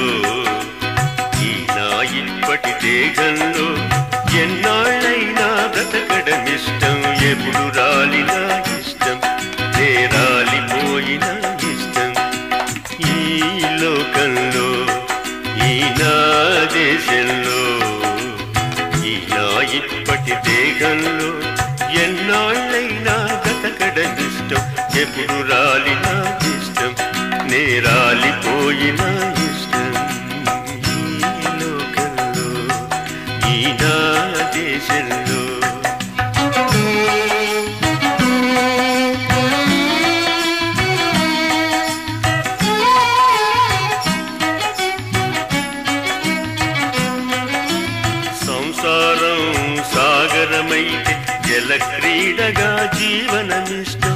ఈ నా ఇప్పటి దేహంలో ఎన్నాళ్ళైనా బ్రతకడమిష్టం ఎప్పుడు రాలినా ఇష్టం నే రాలిపోయినా ఇష్టం ఈ లోకంలో ఈ నా దేశంలో ఈ నా ఇప్పటి దేహంలో ఎన్నాళ్ళైనా బ్రతకడమిష్టం ఎప్పుడు రాలినా ఇష్టం నే రాలిపోయినా ఇష్టం ఈ లోకంలో ఈ నా దేశంలో సంసారం సాగరమైతే జల క్రీడగా జీవనమిష్టం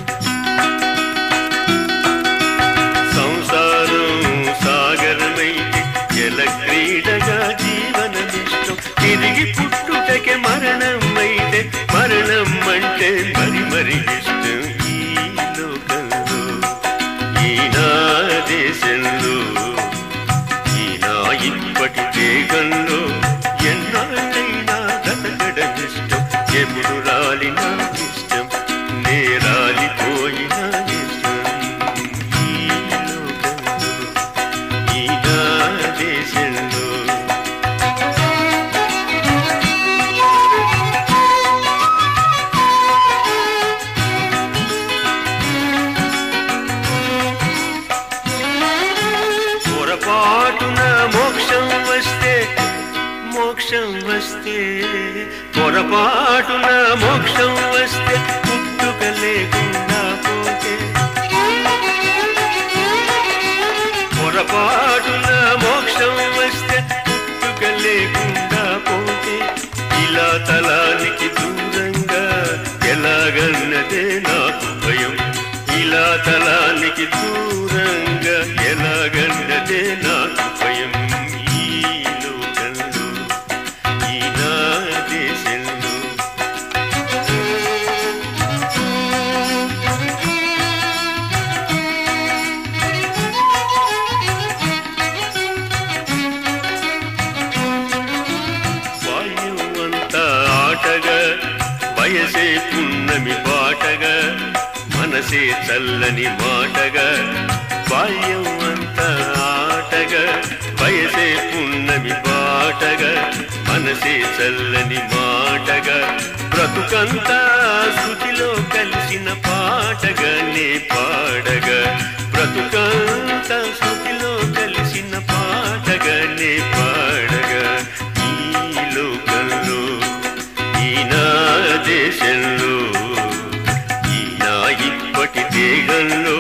సంసారం సాగరమైతే జల క్రీడగా జీవనమిష్టం తిరిగి పుట్టుటకే మరణం అయితే మరణం అంటే మరి మరి ఇష్టం ఈ లోకంలో ఈ నా దేశంలో ఈ నా ఇప్పటి దేగంలో ఎన్నాళ్ళైనా బ్రతకడమిష్టం ఎప్పుడు రాలినా ఇష్టం నే రాలిపోయినా ఇష్టం ఈ లోకంలో ఈ నా దేశంలో పొరపాటున మోక్షం వస్తే మోక్షం వస్తే పొరపాటున మోక్షం వస్తే పుట్టుక లేకుండా పోతే పొరపాటున మోక్షం వస్తే పుట్టుక లేకుండా పోతే ఇలా తలానికి దూరంగా ఎలాగన్నదే నాకు భయం ఇలా తలానికి దూరంగా ఎలాగన్నదే నాకు భయం ఈ లోకంలో ఈ నా దేశంలో వాయువంతా ఆటగా వయసే పున్నమి పాటగా మనసే చల్లని మాటగా బాల్యం అంతా ఆటగా వయసే పున్నమి పాటగా మనసే చల్లని మాటగా బ్రతుకంతా శృతిలో కలిసిన పాటగా నే పాడగా బ్రతుకంతా శృతిలో కలిసిన పాటగా నే పాడగా ఈ లోకంలో ఈ నా దేశంలో ఈ నా ఇప్పటి దేగంలో